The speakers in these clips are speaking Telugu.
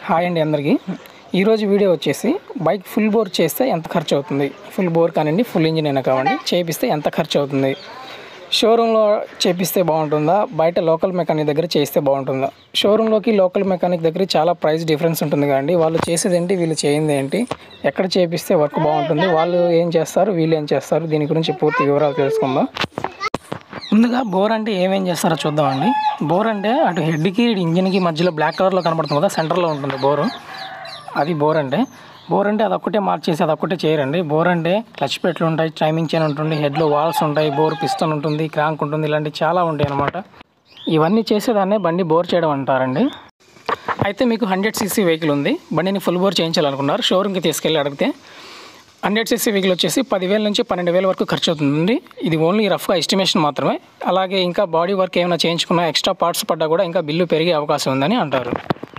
హాయ్ అండి అందరికీ ఈరోజు వీడియో వచ్చేసి బైక్ ఫుల్ బోర్ చేస్తే ఎంత ఖర్చు అవుతుంది ఫుల్ బోర్ కానివ్వండి ఫుల్ ఇంజిన్ అయినా కావండి చేపిస్తే ఎంత ఖర్చు అవుతుంది షోరూంలో చేపిస్తే బాగుంటుందా బయట లోకల్ మెకానిక్ దగ్గర చేస్తే బాగుంటుందా షోరూంలోకి లోకల్ మెకానిక్ దగ్గర చాలా ప్రైస్ డిఫరెన్స్ ఉంటుంది కదండి వాళ్ళు చేసేది ఏంటి వీళ్ళు చేయింది ఏంటి ఎక్కడ చేపిస్తే వర్క్ బాగుంటుంది వాళ్ళు ఏం చేస్తారు వీళ్ళు ఏం చేస్తారు దీని గురించి పూర్తి వివరాలు తెలుసుకుందాం ముందుగా బోర్ అంటే ఏమేం చేస్తారో చూద్దామండి బోర్ అంటే అటు హెడ్కి ఇటు ఇంజిన్కి మధ్యలో బ్లాక్ కలర్లో కనబడుతుంది కదా సెంటర్లో ఉంటుంది బోరు అది బోర్ అంటే బోర్ అంటే అదొక్కటే మార్చేసి అదొక్కటే చేయరండి బోర్ అంటే క్లచ్ పెట్లు ఉంటాయి టైమింగ్ చైన్ ఉంటుంది హెడ్లో వాల్స్ ఉంటాయి బోర్ పిస్టన్ ఉంటుంది క్రాంక్ ఉంటుంది ఇలాంటివి చాలా ఉంటాయి అన్నమాట ఇవన్నీ చేసేదాన్నే బండి బోర్ చేయడం అంటారండి అయితే మీకు హండ్రెడ్ సీసీ వెహికల్ ఉంది బండిని ఫుల్ బోర్ చేయించాలనుకున్నారు షోరూమ్కి తీసుకెళ్ళి అడిగితే హండ్రెడ్ సీసీ వెహికల్ వచ్చేసి పదివేల నుంచి పన్నెండు వేల వరకు ఖర్చు అవుతుంది ఇది ఓన్లీ రఫ్గా ఎస్టిమేషన్ మాత్రమే అలాగే ఇంకా బాడీ వర్క్ ఏమైనా చేయించుకున్నా ఎక్స్ట్రా పార్ట్స్ పడ్డా కూడా ఇంకా బిల్లు పెరిగే అవకాశం ఉందని అంటారు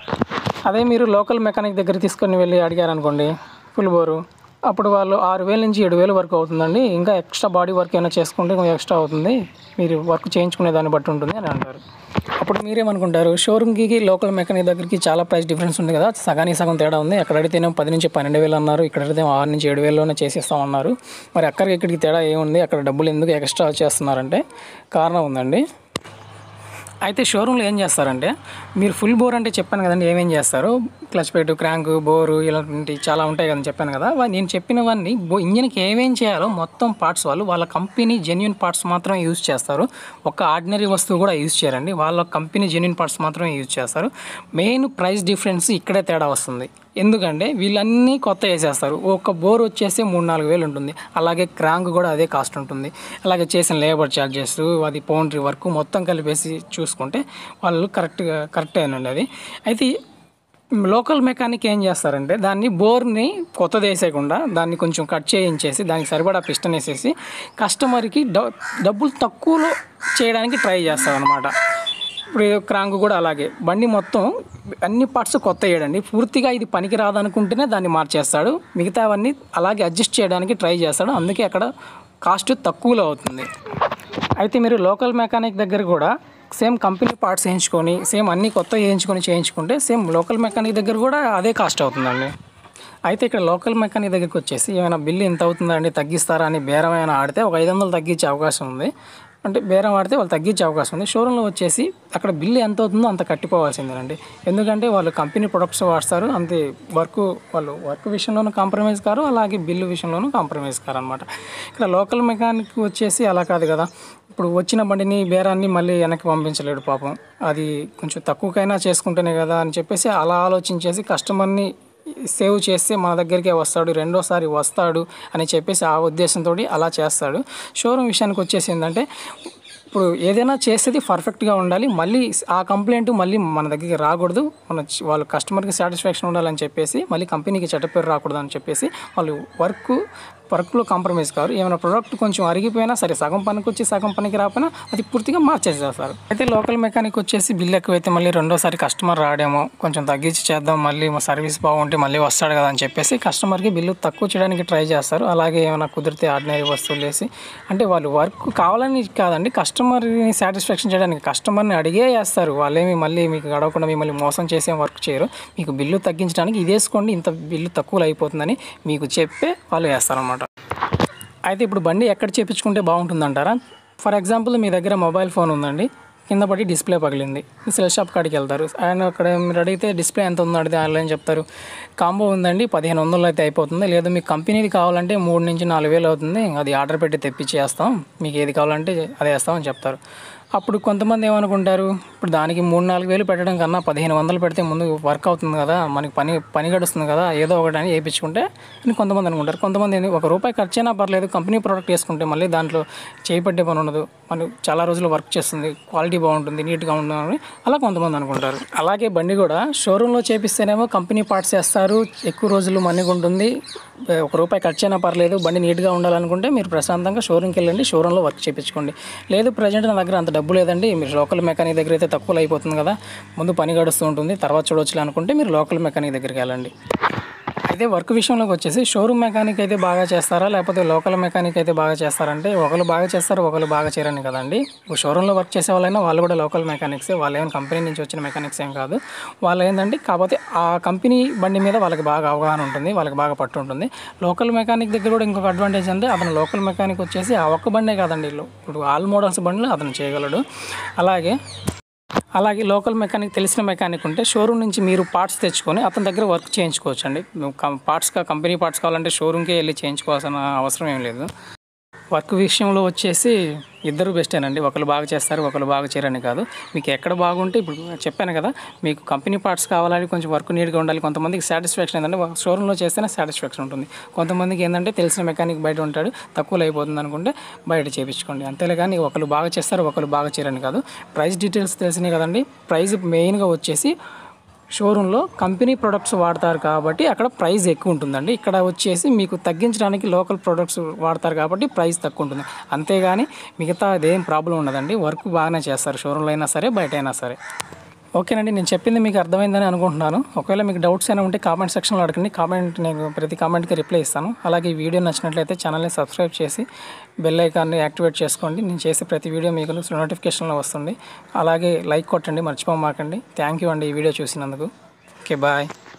అదే మీరు లోకల్ మెకానిక్ దగ్గర తీసుకొని వెళ్ళి అడిగారనుకోండి ఫుల్ బోరు అప్పుడు వాళ్ళు ఆరు వేల నుంచి ఏడు వేలు వరకు అవుతుందండి ఇంకా ఎక్స్ట్రా బాడీ వర్క్ ఏమైనా చేసుకుంటే కొంచెం ఎక్స్ట్రా అవుతుంది మీరు వర్క్ చేయించుకునే దాన్ని బట్టి ఉంటుంది అని అంటారు అప్పుడు మీరేమనుకుంటారు షోరూమ్కి లోకల్ మెకానిక్ దగ్గరికి చాలా ప్రైస్ డిఫరెన్స్ ఉంది కదా సగానికి సగం తేడా ఉంది అక్కడ అడిగితేనే పది నుంచి పన్నెండు వేలు అన్నారు ఇక్కడ అడిగితే ఆరు నుంచి ఏడు వేలలోనే చేసేస్తామన్నారు మరి అక్కడికి ఇక్కడికి తేడా ఏముంది అక్కడ డబ్బులు ఎందుకు ఎక్స్ట్రా చేస్తున్నారంటే కారణం ఉందండి అయితే షోరూంలో ఏం చేస్తారంటే మీరు ఫుల్ బోర్ అంటే చెప్పాను కదండి ఏమేం చేస్తారు క్లచ్ పెట్టు క్రాంక్ బోరు ఇలాంటి చాలా ఉంటాయి కదని చెప్పాను కదా వా- నేను చెప్పినవన్నీ బో ఇంజిన్కి ఏమేం చేయాలో మొత్తం పార్ట్స్ వాళ్ళు వాళ్ళ కంపెనీ జెన్యున్ పార్ట్స్ మాత్రమే యూజ్ చేస్తారు ఒక ఆర్డినరీ వస్తువు కూడా యూజ్ చేయరండి వాళ్ళ కంపెనీ జెన్యున్ పార్ట్స్ మాత్రమే యూజ్ చేస్తారు మెయిన్ ప్రైస్ డిఫరెన్స్ ఇక్కడే తేడా వస్తుంది ఎందుకంటే వీళ్ళన్నీ కొత్త వేసేస్తారు ఒక బోర్ వచ్చేసి మూడు నాలుగు వేలు ఉంటుంది అలాగే క్రాంక్ కూడా అదే కాస్ట్ ఉంటుంది అలాగే చేసిన లేబర్ ఛార్జెస్ అది పౌండ్రీ వర్క్ మొత్తం కలిపేసి చూసుకుంటే వాళ్ళు కరెక్ట్గా కరెక్టేనండి అది అయితే లోకల్ మెకానిక్ ఏం చేస్తారంటే దాన్ని బోర్ని కొత్తది వేసేయకుండా దాన్ని కొంచెం కట్ చేయించేసి దానికి సరిపడా పిస్టన్ వేసేసి కస్టమర్కి డ- డబ్బులు తక్కువలో చేయడానికి ట్రై చేస్తారనమాట ఇప్పుడు క్రాంక్ కూడా అలాగే బండి మొత్తం అన్ని పార్ట్స్ కొత్త వేయడండి పూర్తిగా ఇది పనికి రాదనుకుంటేనే దాన్ని మార్చేస్తాడు మిగతావన్నీ అలాగే అడ్జస్ట్ చేయడానికి ట్రై చేస్తాడు అందుకే అక్కడ కాస్ట్ తక్కువలో అవుతుంది అయితే మీరు లోకల్ మెకానిక్ దగ్గర కూడా సేమ్ కంపెనీ పార్ట్స్ వేయించుకొని సేమ్ అన్ని కొత్త వేయించుకొని చేయించుకుంటే సేమ్ లోకల్ మెకానిక్ దగ్గర కూడా అదే కాస్ట్ అవుతుందండి అయితే ఇక్కడ లోకల్ మెకానిక్ దగ్గరికి వచ్చేసి ఏమైనా బిల్లు ఎంత అవుతుందండి తగ్గిస్తారా అని బేరం ఏమైనా ఆడితే ఒక ఐదు వందలు తగ్గించే అవకాశం ఉంది అంటే బేరం ఆడితే వాళ్ళు తగ్గించే అవకాశం ఉంది షోరూంలో వచ్చేసి అక్కడ బిల్లు ఎంత అవుతుందో అంత కట్టిపోవాల్సిందేనండి ఎందుకంటే వాళ్ళు కంపెనీ ప్రొడక్ట్స్ వాడతారు అంతే వర్క్ వాళ్ళు వర్క్ విషయంలోనూ కాంప్రమైజ్ కారు అలాగే బిల్లు విషయంలోనూ కాంప్రమైజ్ కారు అనమాట ఇక్కడ లోకల్ మెకానిక్ వచ్చేసి అలా కాదు కదా ఇప్పుడు వచ్చిన బండిని బేరాన్ని మళ్ళీ వెనక్కి పంపించలేడు పాపం అది కొంచెం తక్కువకైనా చేసుకుంటేనే కదా అని చెప్పేసి అలా ఆలోచించేసి కస్టమర్ని సేవ్ చేస్తే మన దగ్గరికే వస్తాడు రెండోసారి వస్తాడు అని చెప్పేసి ఆ ఉద్దేశంతో అలా చేస్తాడు షోరూమ్ విషయానికి వచ్చేసి ఏంటంటే ఇప్పుడు ఏదైనా చేసేది పర్ఫెక్ట్గా ఉండాలి మళ్ళీ ఆ కంప్లైంట్ మళ్ళీ మన దగ్గరికి రాకూడదు మన చ- వాళ్ళ కస్టమర్కి సాటిస్ఫాక్షన్ ఉండాలని చెప్పేసి మళ్ళీ కంపెనీకి చెడ్డ పేరు రాకూడదు అని చెప్పేసి వాళ్ళు వర్క్ వర్క్లో కాంప్రమైజ్ కారు ఏమైనా ప్రోడక్ట్ కొంచెం అరిగిపోయినా సరే సగం పనికి వచ్చి సగం పనికి రాకపోయినా అది పూర్తిగా మార్చేసేస్తారు అయితే లోకల్ మెకానిక్ వచ్చేసి బిల్ ఎక్కువైతే మళ్ళీ రెండోసారి కస్టమర్ రాడేమో కొంచెం తగ్గించి చేద్దాం మళ్ళీ మా సర్వీస్ బాగుంటే మళ్ళీ వస్తాడు కదా అని చెప్పేసి కస్టమర్కి బిల్లు తక్కువ చేయడానికి ట్రై చేస్తారు అలాగే ఏమైనా కుదిరితే ఆర్డినరీ వస్తువులు వేసి అంటే వాళ్ళు వర్క్ కావాలని కాదండి కస్టమర్ని సాటిస్ఫాక్షన్ చేయడానికి కస్టమర్ని అడిగే చేస్తారు వాళ్ళేమి మళ్ళీ మీకు గడవకుండా మిమ్మల్ని మోసం చేసే వర్క్ చేయరు మీకు బిల్లు తగ్గించడానికి ఇది వేసుకోండి ఇంత బిల్లు తక్కువలో అయిపోతుందని మీకు చెప్పే వాళ్ళు వేస్తారనమాట అయితే ఇప్పుడు బండి ఎక్కడ చేపించుకుంటే బాగుంటుందంటారా ఫర్ ఎగ్జాంపుల్ మీ దగ్గర మొబైల్ ఫోన్ ఉందండి కింద పడి డిస్ప్లే పగిలింది సెల్ షాప్ కాడికి వెళ్తారు ఆయన అక్కడ మీరు అడిగితే డిస్ప్లే ఎంత ఉందో అడిగితే ఆన్లైన్ చెప్తారు కాంబో ఉందండి పదిహేను వందలు అయితే అయిపోతుంది లేదా మీకు కంపెనీది కావాలంటే మూడు నుంచి నాలుగు వేలు అవుతుంది అది ఆర్డర్ పెట్టి తెప్పించి వేస్తాం మీకు ఏది కావాలంటే అది వేస్తామని చెప్తారు అప్పుడు కొంతమంది ఏమనుకుంటారు ఇప్పుడు దానికి మూడు నాలుగు వేలు పెట్టడం కన్నా పదిహేను వందలు పెడితే ముందు వర్క్ అవుతుంది కదా మనకి పని పని గడుస్తుంది కదా ఏదో ఒకటి అని వేయించుకుంటే అని కొంతమంది అనుకుంటారు కొంతమంది ఏంది, ఒక రూపాయి ఖర్చు అయినా పర్లేదు కంపెనీ ప్రోడక్ట్ వేసుకుంటే మళ్ళీ దాంట్లో చేపట్టే పని ఉండదు మనం చాలా రోజులు వర్క్ చేస్తుంది క్వాలిటీ బాగుంటుంది నీట్గా ఉంటుంది అలా కొంతమంది అనుకుంటారు అలాగే బండి కూడా షోరూంలో చేపిస్తేనేమో కంపెనీ పార్ట్స్ వేస్తారు ఎక్కువ రోజులు మన్నిగా ఉంటుంది ఒక రూపాయి ఖర్చు అయినా పర్లేదు బండి నీట్గా ఉండాలనుకుంటే మీరు ప్రశాంతంగా షోరూమ్కి వెళ్ళండి షోరూంలో వర్క్ చేయించుకోండి లేదు ప్రజెంట్ నా దగ్గర అంత డబ్బు లేదండి మీరు లోకల్ మెకానిక్ దగ్గర అయితే తక్కువలో అయిపోతుంది కదా ముందు పని గడుస్తూ ఉంటుంది తర్వాత చూడొచ్చులే అనుకుంటే మీరు లోకల్ మెకానిక్ దగ్గరికి వెళ్ళండి అయితే అయితే వర్క్ విషయంలోకి వచ్చేసి షోరూమ్ మెకానిక్ అయితే బాగా చేస్తారా లేకపోతే లోకల్ మెకానిక్ అయితే బాగా చేస్తారంటే ఒకరు బాగా చేస్తారు ఒకరు బాగా చేయరని కదండి ఇప్పుడు షోరూంలో వర్క్ చేసే వాళ్ళైనా వాళ్ళు కూడా లోకల్ మెకానిక్సే వాళ్ళు ఏమైనా కంపెనీ నుంచి వచ్చిన మెకానిక్స్ ఏం కాదు వాళ్ళు ఏంటంటే కాకపోతే ఆ కంపెనీ బండి మీద వాళ్ళకి బాగా అవగాహన ఉంటుంది వాళ్ళకి బాగా పట్టు ఉంటుంది లోకల్ మెకానిక్ దగ్గర కూడా ఇంకొక అడ్వాంటేజ్ అంటే అతను లోకల్ మెకానిక్ వచ్చేసి ఆ ఒక్క బండే కాదండి వీళ్ళు ఇప్పుడు ఆల్ మోడల్స్ బండ్లు అతను చేయగలడు అలాగే అలాగే లోకల్ మెకానిక్ తెలిసిన మెకానిక్ ఉంటే షోరూమ్ నుంచి మీరు పార్ట్స్ తెచ్చుకొని అతని దగ్గర వర్క్ చేయించుకోవచ్చు అండి పార్ట్స్ కంపెనీ పార్ట్స్ కావాలంటే షోరూమ్కే వెళ్ళి చేయించుకోవాల్సిన అవసరం ఏం లేదు వర్క్ విషయంలో వచ్చేసి ఇద్దరు బెస్టేనండి ఒకరు బాగా చేస్తారు ఒకరు బాగా చేయరని కాదు మీకు ఎక్కడ బాగుంటే ఇప్పుడు చెప్పాను కదా మీకు కంపెనీ పార్ట్స్ కావాలని కొంచెం వర్క్ నీట్గా ఉండాలి కొంతమందికి సాటిస్ఫాక్షన్ ఏంటంటే షోరూంలో చేస్తేనే సాటిస్ఫాక్షన్ ఉంటుంది కొంతమందికి ఏంటంటే తెలిసిన మెకానిక్ బయట ఉంటాడు తక్కువలో అయిపోతుంది అనుకుంటే బయట చేయించుకోండి అంతేలే కానీ ఒకరు బాగా చేస్తారు ఒకరు బాగా చేయరని కాదు ప్రైస్ డీటెయిల్స్ తెలిసినాయి కదండి ప్రైస్ మెయిన్గా వచ్చేసి షోరూంలో కంపెనీ ప్రొడక్ట్స్ వాడతారు కాబట్టి అక్కడ ప్రైస్ ఎక్కువ ఉంటుందండి ఇక్కడ వచ్చేసి మీకు తగ్గించడానికి లోకల్ ప్రొడక్ట్స్ వాడతారు కాబట్టి ప్రైస్ తక్కువ ఉంటుంది అంతేగాని మిగతా అదేం ప్రాబ్లం ఉండదండి వర్క్ బాగానే చేస్తారు షోరూంలో అయినా సరే బయట అయినా సరే ఓకేనండి నేను చెప్పింది మీకు అర్థమైందని అనుకుంటున్నాను ఒకవేళ మీకు డౌట్స్ అయినా ఉంటే కామెంట్ సెక్షన్లో అడగండి కామెంట్ నేను ప్రతి కామెంట్కి రిప్లై ఇస్తాను అలాగే ఈ వీడియో నచ్చినట్లయితే ఛానల్ని సబ్స్క్రైబ్ చేసి బెల్ ఐకాన్ని యాక్టివేట్ చేసుకోండి నేను చేసే ప్రతి వీడియో మీకు నోటిఫికేషన్లో వస్తుంది అలాగే లైక్ కొట్టండి మర్చిపోమాకండి థ్యాంక్ యూ అండి ఈ వీడియో చూసినందుకు ఓకే బాయ్